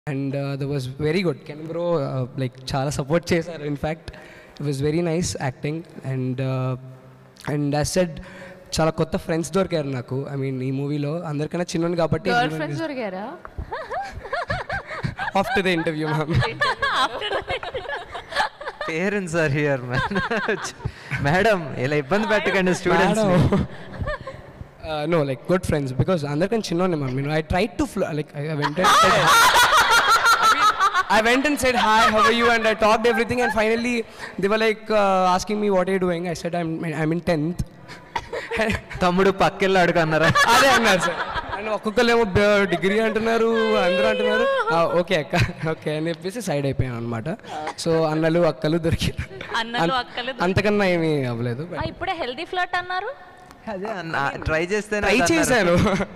And the was very good Ken bro like చాలా support చేశారు in fact it was very nice acting and and as said చాలా కొత్త friends దొరికారు నాకు I mean ఈ మూవీలో అందరికన్నా చిన్నోని కాబట్టి గర్ల్ ఫ్రెండ్స్ దొరికారా after the interview ma'am parents are here madam ఇలా ఇబ్బంది పెట్టకండి students no like good friends because అందరికన్నా చిన్నోనే మ్యామ్ నేను I try to flow like I went I went and said hi, how are you? And I talked everything, and finally they were like uh, asking me what are you doing. I said I'm I'm in tenth. తమ్ముడు పక్కెళ్ళి అడుగు అన్నారా అదే అన్నారు sir and ఒక్కొక్కరేమో degree అంటున్నారు అందరూ అంటున్నారు okay అక్క okay అని చెప్పేసి సైడ్ అయిపోయాను అనమాట సో అన్నలు అక్కలు దొరికారు అన్నలు, అక్కలు అంతకన్నా ఏమీ అవ్వలేదు ఆ, ఇప్పుడే హెల్దీ ఫ్లట్ అన్నారు అదే ట్రై చేస్తే ట్రై చేశాను